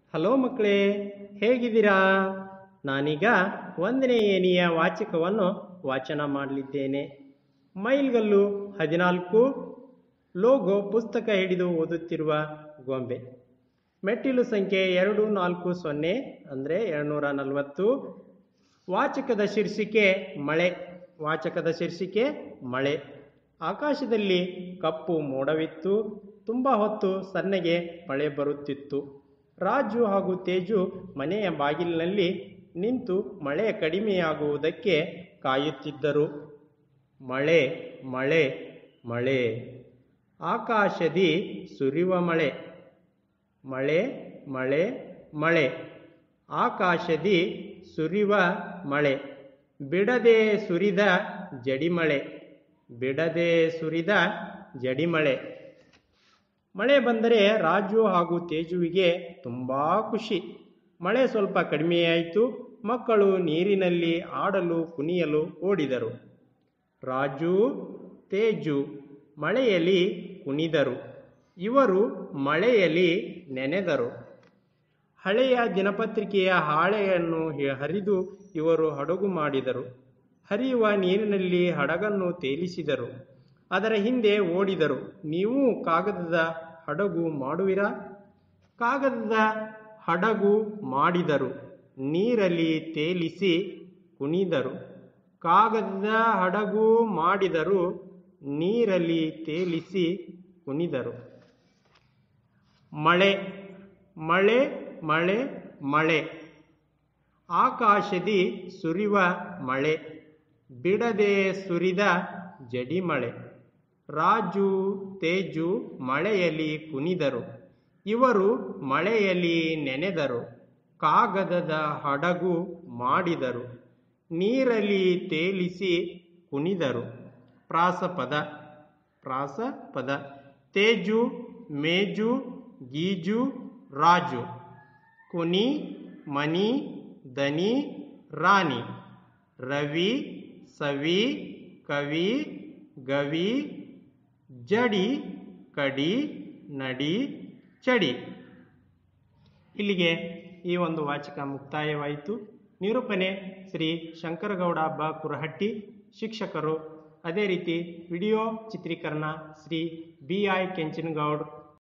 hello ಮಕ್ಕಳೇ ಹೇಗಿದ್ದೀರಾ ನಾನೀಗ ಒಂದನೇ ಏಣಿಯ ವಾಚಕವನ್ನು ವಾಚನ ಮಾಡಲಿದ್ದೇನೆ ಮೈಲ್ಗಲ್ಲು ಹದಿನಾಲ್ಕು ಲೋಗೋ ಪುಸ್ತಕ ಹಿಡಿದು ಓದುತ್ತಿರುವ ಗೊಂಬೆ ಮೆಟ್ಟಿಲು ಸಂಖ್ಯೆ ಎರಡು ನಾಲ್ಕು ಸೊನ್ನೆ ಅಂದರೆ ಎರಡುನೂರ ನಲವತ್ತು ವಾಚಕದ ಶೀರ್ಷಿಕೆ ಮಳೆ ವಾಚಕದ ಶೀರ್ಷಿಕೆ ಮಳೆ ಆಕಾಶದಲ್ಲಿ ಕಪ್ಪು ಮೋಡವಿತ್ತು ತುಂಬ ಹೊತ್ತು ಸಣ್ಣಗೆ ಮಳೆ ಬರುತ್ತಿತ್ತು ರಾಜು ಹಾಗೂ ತೇಜು ಮನೆಯ ಬಾಗಿಲಿನಲ್ಲಿ ನಿಂತು ಮಳೆ ಕಡಿಮೆಯಾಗುವುದಕ್ಕೆ ಕಾಯುತ್ತಿದ್ದರು ಮಳೆ ಮಳೆ ಮಳೆ ಆಕಾಶದಿ ಸುರಿಯುವ ಮಳೆ ಮಳೆ ಮಳೆ ಮಳೆ ಆಕಾಶದಿ ಸುರಿಯುವ ಮಳೆ ಬಿಡದೆ ಸುರಿದ ಜಡಿಮಳೆ ಬಿಡದೆ ಸುರಿದ ಜಡಿಮಳೆ ಮಳೆ ಬಂದರೆ ರಾಜು ಹಾಗೂ ತೇಜುವಿಗೆ ತುಂಬ ಖುಷಿ ಮಳೆ ಸ್ವಲ್ಪ ಕಡಿಮೆಯಾಯಿತು ಮಕ್ಕಳು ನೀರಿನಲ್ಲಿ ಆಡಲು ಕುಣಿಯಲು ಓಡಿದರು ರಾಜು ತೇಜು ಮಳೆಯಲ್ಲಿ ಕುಣಿದರು ಇವರು ಮಳೆಯಲ್ಲಿ ನೆನೆದರು ಹಳೆಯ ದಿನಪತ್ರಿಕೆಯ ಹಾಳೆಯನ್ನು ಹಿ- ಹರಿದು ಇವರು ಹಡಗು ಮಾಡಿದರು ಹರಿಯುವ ನೀರಿನಲ್ಲಿ ಹಡಗನ್ನು ತೇಲಿಸಿದರು ಅದರ ಹಿಂದೆ ಓಡಿದರು ನೀವು ಕಾಗದದ ಹಡಗು ಮಾಡುವಿರಾ ಕಾಗದದ ಹಡಗು ಮಾಡಿದರು ನೀರಲ್ಲಿ ತೇಲಿಸಿ ಕುಣಿದರು ಕಾಗದದ ಹಡಗು ಮಾಡಿದರು ನೀರಲ್ಲಿ ತೇಲಿಸಿ ಕುಣಿದರು ಮಳೆ ಮಳೆ ಮಳೆ ಮಳೆ ಆಕಾಶದಿ ಸುರಿವ ಮಳೆ ಬಿಡದೆ ಸುರಿದ ಜಡಿಮಳೆ ರಾಜು ತೇಜು ಮಳೆಯಲ್ಲಿ ಕುಣಿದರು ಇವರು ಮಳೆಯಲ್ಲಿ ನೆನೆದರು ಕಾಗದದ ಹಡಗು ಮಾಡಿದರು ನೀರಲ್ಲಿ ತೇಲಿಸಿ ಕುಣಿದರು ಪ್ರಾಸಪದ ಪ್ರಾಸಪದ ತೇಜು ಮೇಜು ಗೀಜು ರಾಜು ಕುನಿ ಮನಿ ದನಿ ರಾಣಿ ರವಿ ಸವಿ ಕವಿ ಗವಿ ಜಡಿ ಕಡಿ ನಡಿ ಚಡಿ ಇಲ್ಲಿಗೆ ಈ ಒಂದು ವಾಚಕ ಮುಕ್ತಾಯವಾಯಿತು ನಿರೂಪಣೆ ಶ್ರೀ ಶಂಕರಗೌಡ ಬ ಕುರಹಟ್ಟಿ ಶಿಕ್ಷಕರು ಅದೇ ರೀತಿ ವಿಡಿಯೋ ಚಿತ್ರೀಕರಣ ಶ್ರೀ ಬಿ ಐ ಕೆಂಚನಗೌಡ್